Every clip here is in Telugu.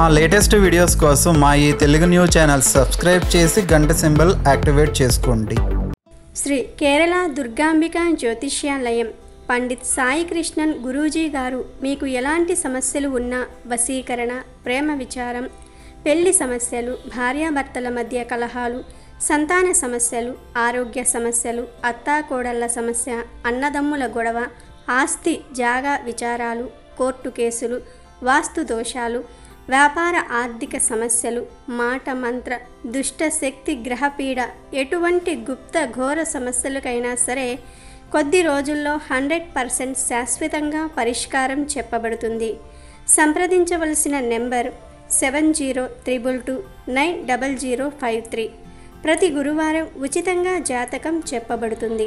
మా లేటెస్ట్ వీడియోస్ కోసం మా ఈ తెలుగు న్యూస్ ఛానల్ సబ్స్క్రైబ్ చేసి గంట సింబల్ యాక్టివేట్ చేసుకోండి శ్రీ కేరళ దుర్గాంబిక జ్యోతిష్యాలయం పండిత్ సాయి కృష్ణన్ గురూజీ గారు మీకు ఎలాంటి సమస్యలు ఉన్నా వశీకరణ ప్రేమ విచారం పెళ్లి సమస్యలు భార్యాభర్తల మధ్య కలహాలు సంతాన సమస్యలు ఆరోగ్య సమస్యలు అత్తాకోడళ్ల సమస్య అన్నదమ్ముల గొడవ ఆస్తి జాగా విచారాలు కోర్టు కేసులు వాస్తు దోషాలు వ్యాపార ఆర్థిక సమస్యలు మాట మంత్ర దుష్ట శక్తి గ్రహపీడ ఎటువంటి గుప్త ఘోర సమస్యలకైనా సరే కొద్ది రోజుల్లో హండ్రెడ్ పర్సెంట్ శాశ్వతంగా పరిష్కారం చెప్పబడుతుంది సంప్రదించవలసిన number seven zero triple two nine double zero five three ప్రతి గురువారం ఉచితంగా జాతకం చెప్పబడుతుంది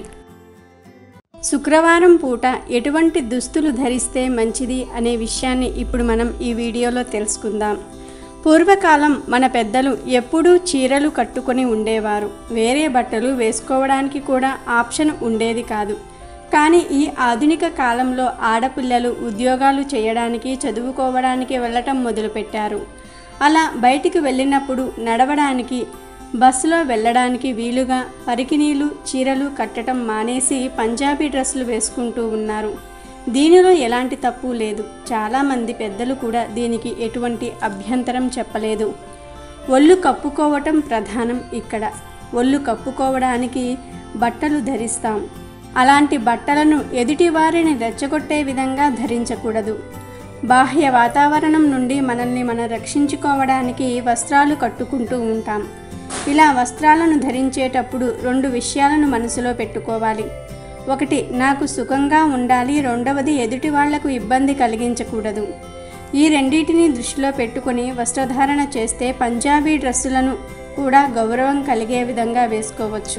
శుక్రవారం పూట ఎటువంటి దుస్తులు ధరిస్తే మంచిది అనే విషయాన్ని ఇప్పుడు మనం ఈ వీడియోలో తెలుసుకుందాం పూర్వకాలం మన పెద్దలు ఎప్పుడూ చీరలు కట్టుకొని ఉండేవారు వేరే బట్టలు వేసుకోవడానికి కూడా ఆప్షన్ ఉండేది కాదు కానీ ఈ ఆధునిక కాలంలో ఆడపిల్లలు ఉద్యోగాలు చేయడానికి చదువుకోవడానికి వెళ్ళటం మొదలుపెట్టారు అలా బయటికి వెళ్ళినప్పుడు నడవడానికి బస్సులో వెళ్ళడానికి వీలుగా పరికినీలు చీరలు కట్టడం మానేసి పంజాబీ డ్రెస్సులు వేసుకుంటూ ఉన్నారు దీనిలో ఎలాంటి తప్పు లేదు చాలామంది పెద్దలు కూడా దీనికి ఎటువంటి అభ్యంతరం చెప్పలేదు ఒళ్ళు కప్పుకోవటం ప్రధానం ఇక్కడ ఒళ్ళు కప్పుకోవడానికి బట్టలు ధరిస్తాం అలాంటి బట్టలను ఎదుటివారిని రెచ్చగొట్టే విధంగా ధరించకూడదు బాహ్య వాతావరణం నుండి మనల్ని మనం రక్షించుకోవడానికి వస్త్రాలు కట్టుకుంటూ ఉంటాం ఇలా వస్త్రాలను ధరించేటప్పుడు రెండు విషయాలను మనసులో పెట్టుకోవాలి ఒకటి నాకు సుఖంగా ఉండాలి రెండవది ఎదుటి వాళ్లకు ఇబ్బంది కలిగించకూడదు ఈ రెండింటిని దృష్టిలో పెట్టుకుని వస్త్రధారణ చేస్తే పంజాబీ డ్రెస్సులను కూడా గౌరవం కలిగే విధంగా వేసుకోవచ్చు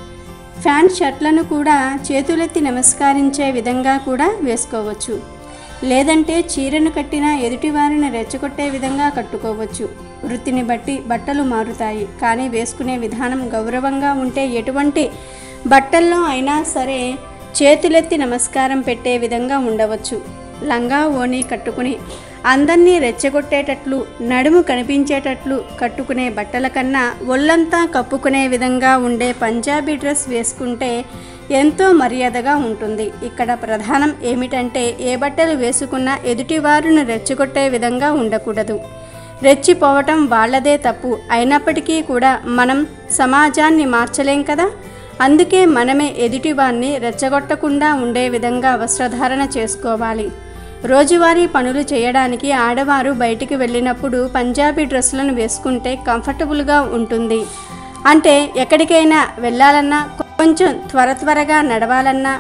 ఫ్యాన్ షర్ట్లను కూడా చేతులెత్తి నమస్కరించే విధంగా కూడా వేసుకోవచ్చు లేదంటే చీరను కట్టిన ఎదుటివారిని రెచ్చగొట్టే విధంగా కట్టుకోవచ్చు వృత్తిని బట్టి బట్టలు మారుతాయి కానీ వేసుకునే విధానం గౌరవంగా ఉంటే ఎటువంటి బట్టల్లో అయినా సరే చేతులెత్తి నమస్కారం పెట్టే విధంగా ఉండవచ్చు లంగా ఓణి కట్టుకుని అందరినీ రెచ్చగొట్టేటట్లు నడుము కనిపించేటట్లు కట్టుకునే బట్టల కన్నా ఒళ్ళంతా కప్పుకునే విధంగా ఉండే పంజాబీ డ్రెస్ వేసుకుంటే ఎంతో మర్యాదగా ఉంటుంది ఇక్కడ ప్రధానం ఏమిటంటే ఏ బట్టలు వేసుకున్నా ఎదుటివారిని రెచ్చగొట్టే విధంగా ఉండకూడదు రెచ్చిపోవటం వాళ్ళదే తప్పు అయినప్పటికీ కూడా మనం సమాజాన్ని మార్చలేం కదా అందుకే మనమే ఎదుటివారిని రెచ్చగొట్టకుండా ఉండే విధంగా వస్త్రధారణ చేసుకోవాలి రోజువారీ పనులు చేయడానికి ఆడవారు బయటికి వెళ్ళినప్పుడు పంజాబీ డ్రెస్సులను వేసుకుంటే కంఫర్టబుల్గా ఉంటుంది అంటే ఎక్కడికైనా వెళ్ళాలన్నా కొంచెం త్వర త్వరగా నడవాలన్నా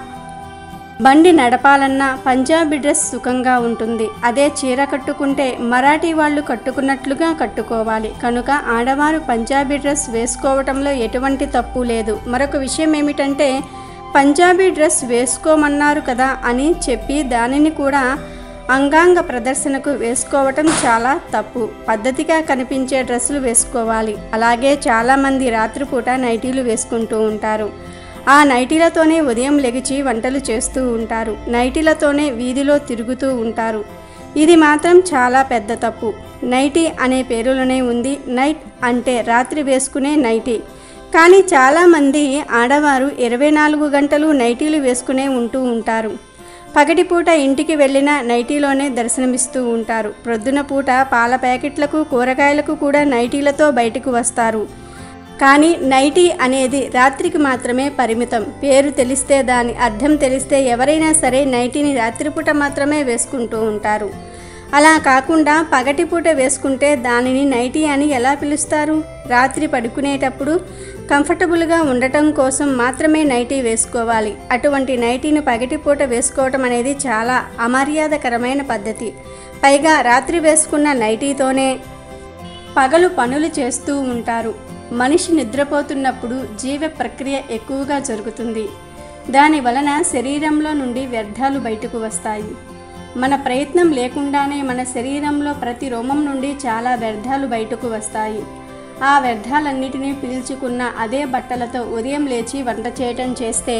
బండి నడపాలన్నా పంజాబీ డ్రెస్ సుఖంగా ఉంటుంది అదే చీర కట్టుకుంటే మరాఠీ వాళ్ళు కట్టుకున్నట్లుగా కట్టుకోవాలి కనుక ఆడవారు పంజాబీ డ్రెస్ వేసుకోవటంలో ఎటువంటి తప్పు లేదు మరొక విషయం ఏమిటంటే పంజాబీ డ్రెస్ వేసుకోమన్నారు కదా అని చెప్పి దానిని కూడా అంగాంగ ప్రదర్శనకు వేసుకోవటం చాలా తప్పు పద్ధతిగా కనిపించే డ్రెస్సులు వేసుకోవాలి అలాగే చాలామంది రాత్రిపూట నైటీలు వేసుకుంటూ ఉంటారు ఆ నైటీలతోనే ఉదయం లెగిచి వంటలు చేస్తూ ఉంటారు నైటీలతోనే వీధిలో తిరుగుతూ ఉంటారు ఇది మాత్రం చాలా పెద్ద తప్పు నైటీ అనే పేరులోనే ఉంది నైట్ అంటే రాత్రి వేసుకునే నైటీ కానీ చాలామంది ఆడవారు ఇరవై నాలుగు గంటలు నైటీలు వేసుకునే ఉంటూ ఉంటారు పగటిపూట ఇంటికి వెళ్ళిన నైటీలోనే దర్శనమిస్తూ ఉంటారు ప్రొద్దున పూట పాల ప్యాకెట్లకు కూరగాయలకు కూడా నైటీలతో బయటకు వస్తారు కానీ నైటీ అనేది రాత్రికి మాత్రమే పరిమితం పేరు తెలిస్తే దాని అర్థం తెలిస్తే ఎవరైనా సరే నైటీని రాత్రిపూట మాత్రమే వేసుకుంటూ ఉంటారు అలా కాకుండా పగటిపూట వేసుకుంటే దానిని నైటీ అని ఎలా పిలుస్తారు రాత్రి పడుకునేటప్పుడు కంఫర్టబుల్గా ఉండటం కోసం మాత్రమే నైటీ వేసుకోవాలి అటువంటి నైటీని పగటిపూట వేసుకోవటం అనేది చాలా అమర్యాదకరమైన పద్ధతి పైగా రాత్రి వేసుకున్న నైటీతోనే పగలు పనులు చేస్తూ ఉంటారు మనిషి నిద్రపోతున్నప్పుడు జీవ ప్రక్రియ ఎక్కువగా జరుగుతుంది దాని వలన శరీరంలో నుండి వ్యర్థాలు బయటకు వస్తాయి మన ప్రయత్నం లేకుండానే మన శరీరంలో ప్రతి రోమం నుండి చాలా వ్యర్థాలు బయటకు వస్తాయి ఆ వ్యర్థాలన్నిటినీ పీల్చుకున్న అదే బట్టలతో ఉదయం లేచి వంట చేయటం చేస్తే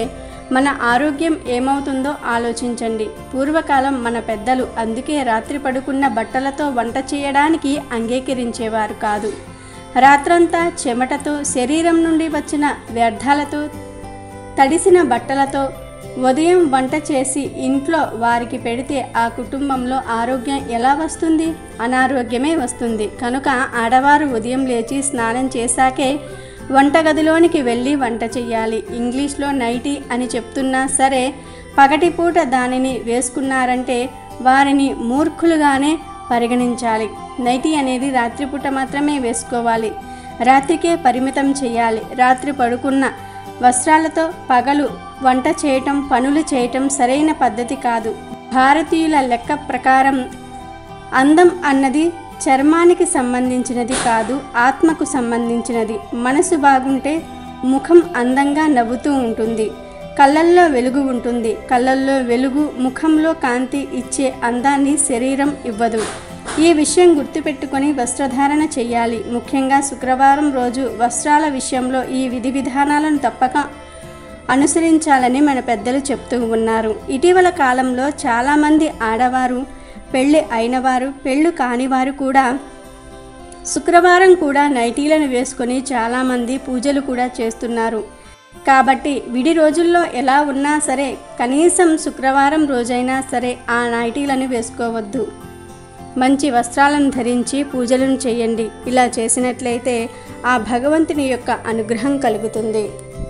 మన ఆరోగ్యం ఏమవుతుందో ఆలోచించండి పూర్వకాలం మన పెద్దలు అందుకే రాత్రి పడుకున్న బట్టలతో వంట చేయడానికి అంగీకరించేవారు కాదు రాత్రంతా చెమటతో శరీరం నుండి వచ్చిన వ్యర్థాలతో తడిసిన బట్టలతో ఉదయం వంట చేసి ఇంట్లో వారికి పెడితే ఆ కుటుంబంలో ఆరోగ్యం ఎలా వస్తుంది అనారోగ్యమే వస్తుంది కనుక ఆడవారు ఉదయం లేచి స్నానం చేశాకే వంటగదిలోనికి వెళ్ళి వంట చేయాలి ఇంగ్లీష్లో నైటీ అని చెప్తున్నా సరే పగటిపూట దానిని వేసుకున్నారంటే వారిని మూర్ఖులుగానే పరిగణించాలి నైటీ అనేది రాత్రిపూట మాత్రమే వేసుకోవాలి రాత్రికే పరిమితం చేయాలి రాత్రి పడుకున్న వస్త్రాలతో పగలు వంట చేయటం పనులు చేయటం సరైన పద్ధతి కాదు భారతీయుల లెక్క ప్రకారం అందం అన్నది చర్మానికి సంబంధించినది కాదు ఆత్మకు సంబంధించినది మనసు బాగుంటే ముఖం అందంగా నవ్వుతూ ఉంటుంది కళ్ళల్లో వెలుగు ఉంటుంది కళ్ళల్లో వెలుగు ముఖంలో కాంతి ఇచ్చే అందాన్ని శరీరం ఇవ్వదు ఈ విషయం గుర్తుపెట్టుకొని వస్త్రధారణ చేయాలి ముఖ్యంగా శుక్రవారం రోజు వస్త్రాల విషయంలో ఈ విధి విధానాలను తప్పక అనుసరించాలని మన పెద్దలు చెప్తూ ఉన్నారు ఇటీవల కాలంలో చాలామంది ఆడవారు పెళ్ళి అయినవారు పెళ్ళు కానివారు కూడా శుక్రవారం కూడా నైటీలను వేసుకొని చాలామంది పూజలు కూడా చేస్తున్నారు కాబట్టి విడి రోజుల్లో ఎలా ఉన్నా సరే కనీసం శుక్రవారం రోజైనా సరే ఆ నైటీలను వేసుకోవద్దు మంచి వస్త్రాలను ధరించి పూజలను చేయండి ఇలా చేసినట్లయితే ఆ భగవంతుని యొక్క అనుగ్రహం కలుగుతుంది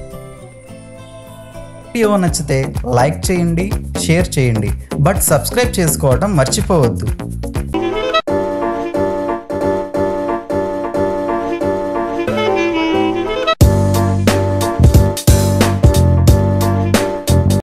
వీడియో నచ్చితే లైక్ చేయండి షేర్ చేయండి బట్ సబ్స్క్రైబ్ చేసుకోవడం మర్చిపోవద్దు